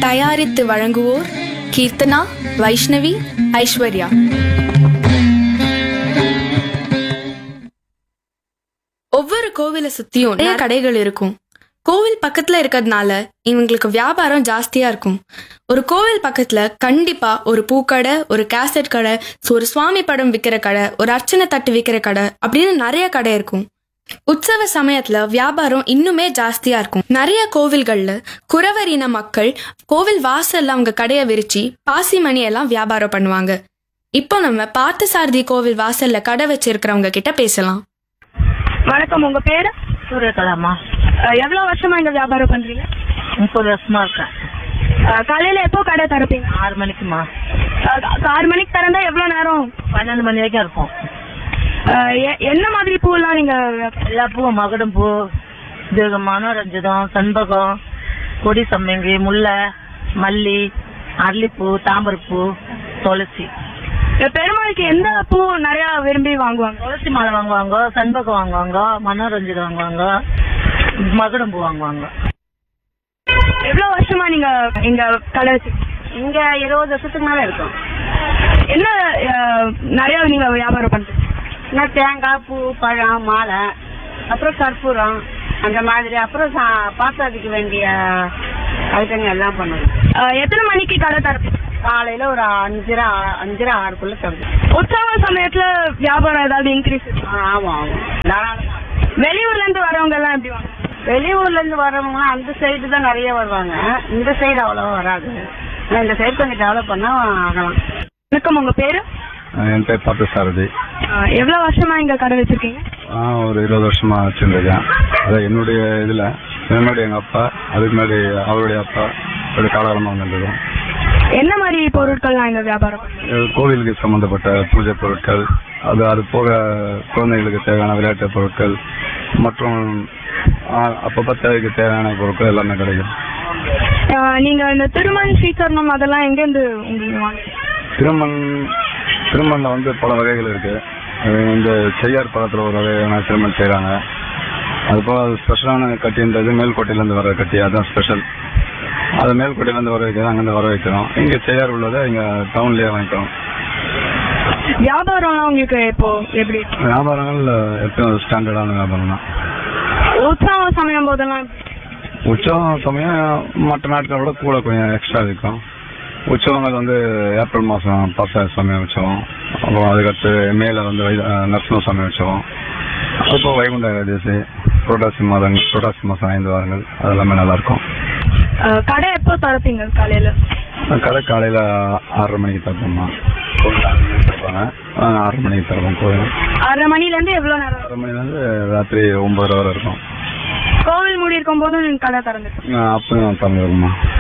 தயாரித்து வழங்குவோர் கீர்த்தனா வைஷ்ணவி ஐஸ்வர்யா ஒவ்வொரு கோவிலை சுத்தியும் நிறைய கடைகள் இருக்கும் கோவில் பக்கத்துல இருக்கிறதுனால இவங்களுக்கு வியாபாரம் ஜாஸ்தியா இருக்கும் ஒரு கோவில் பக்கத்துல கண்டிப்பா ஒரு பூக்கடை ஒரு கேசட் கடை ஒரு சுவாமி படம் விற்கிற கடை ஒரு அர்ச்சனை தட்டு விற்கிற கடை அப்படின்னு நிறைய கடை இருக்கும் உற்சவ சமயத்துல வியாபாரம் இன்னுமே ஜாஸ்தியா இருக்கும் நிறைய கோவில்கள்ல குறவர் இன மக்கள் கோவில் வாசல்ல அவங்க கடையை விரிச்சு பாசி மணி எல்லாம் வியாபாரம் பண்ணுவாங்க இப்போ நம்ம பார்த்தசாரதி கோவில் வாசல்ல கடை வச்சிருக்கிறவங்க கிட்ட பேசலாம் வணக்கம் உங்க பேரு சூரியகலாமா அஹ், எவ்வளவு வருஷமா இங்க வியாபாரம் பண்றீங்க முப்பது வருஷமா இருக்கேன் அஹ், காலையில எப்போ கடை திறப்பீங்க ஆறு மணிக்குமா அஹ், க- ஆறு மணிக்கு திறந்தா எவ்வளவு நேரம் பன்னெண்டு மணி வரைக்கும் இருக்கும் அஹ், எ- என்ன மாதிரி பூலாம் நீங்க எல்லா பூவும் மகுடம் பூ இது மனோரஞ்சிதம் சண்பகம் கொடி சம்மங்கி முல்லை மல்லி அரளிப்பூ தாமரைப்பூ துளசி அஹ், பெருமாளுக்கு எந்த பூ நிறைய விரும்பி வாங்குவாங்க துளசி மாலை வாங்குவாங்க சண்பகம் வாங்குவாங்க மனோரஞ்சிதம் வாங்குவாங்க மகுடம் பூ வாங்குவாங்க எவ்வளவு வருஷமா நீங்க இங்க கடை வச்சிருக்கீங்க இங்க இருபது வருஷத்துக்கு மேல இருக்கும் என்ன அஹ், நிறைய நீங்க வியாபாரம் பண்றீங்க நான் தேங்காய் பூ பழம் மாலை அப்புறம் கற்பூரம் அந்த மாதிரி அப்புறம் சா- பாத்திரத்துக்கு வேண்டிய ஐட்டங்கள் எல்லாம் பண்ணுவோம் அஹ், எத்தனை மணிக்கு கடை திறப்பீங்க காலையில ஒரு அஞ்சரை ஆ- அஞ்சரை ஆறுக்குள்ள தருவோம் உற்சவ சமயத்துல வியாபாரம் ஏதாவது இன்க்ரீஸ் ஆமா ஆமா தாராளமா. வெளியூர்ல இருந்து வரவங்க எல்லாம் எப்படி வாங்க வெளியூர்ல இருந்து வர்றவங்க அந்த சைடு தான் நிறைய வருவாங்க இந்த சைடு அவ்வளவா வராது ஆனா இந்த சைடு கொஞ்சம் டெவலப் பண்ணா ஆகலாம் வணக்கம் உங்க பேரு என் பேர் பார்த்த சாரதி அஹ், எவ்வளவு வருஷமா இங்க கடை வச்சிருக்கீங்க நான் ஒரு இருபது வருஷமா வச்சிருந்திருக்கேன் அதான் என்னுடைய இதுல என்னுடைய எங்க அப்பா அதுக்கு முன்னாடி அவருடைய அப்பா ஒரு காலகாலமா வந்திருக்கோம் என்ன மாதிரி பொருட்கள்லாம் இங்க வியாபாரம் பண்றீங்க? இது கோவிலுக்கு சம்பந்தப்பட்ட பூஜை பொருட்கள் அது அது போக குழந்தைகளுக்கு தேவையான விளையாட்டு பொருட்கள் மற்றும் ஆ, அப்பப்ப தேவைக்கு தேவையான பொருட்கள் எல்லாமே கிடைக்கும் அஹ், நீங்க இந்த திருமண் ஸ்ரீகரணம் அதெல்லாம் எங்க இருந்து உங்களுக்கு வாங்க திருமண் திருமண்ல வந்து பல வகைகள் இருக்கு அது இந்த செய்யார் பழத்துல ஒரு வகையான திருமண் செய்றாங்க அது போக அது ஸ்பெஷலான கட்டின்றது மேல்கோட்டையில இருந்து வர கட்டி அதான் ஸ்பெஷல் அது மேல்கோட்டையில இருந்து வர வைக்கிறது அங்கிருந்து வர வைக்கிறோம் இங்க செய்யார் உள்ளதை இங்க டவுன்லயே வாங்கிக்கிறோம் வியாபாரம்லாம் உங்களுக்கு இப்போ எப்படி வியாபாரங்கள் எப்பயும் ஸ்டாண்டர்டான வியாபாரம் தான் உற்சவ சமயம் போதெல்லாம் எப்படி? உற்சவம் சமயம் மற்ற நாட்களை விட கூட கொஞ்சம் எக்ஸ்ட்ரா இருக்கும் உற்சவங்கள் வந்து ஏப்ரல் மாதம் பச சமயம் உற்சவம் அப்புறம் அதுக்கடுத்து மேல வந்து வை- நரசிம்ம சமயம் உற்சவம் அப்போ வைகுண்ட ஏகாதசி புரட்டாசி மாதம் புரட்டாசி மாதம் ஐந்து வாரங்கள் அது எல்லாமே நல்லா இருக்கும் அஹ், கடை எப்போ திறப்பீங்க காலையில கடை காலையில ஆறரை மணிக்கு திறப்போம்மா கோவில் ஆறு மணிக்கு திறப்பாங்க ஆ, ஆறு மணிக்கு திறப்போம் கோவில் ஆறரை மணில இருந்து எவ்வளவு நேரம் ஆறு மணிலேருந்து ராத்திரி ஒன்பது வரை இருக்கும் கோவில் மூடி இருக்கும் போதும் நீங்க கடை திறந்துருக்கீங்க ஆ, அப்பயும் திறந்துருக்குமா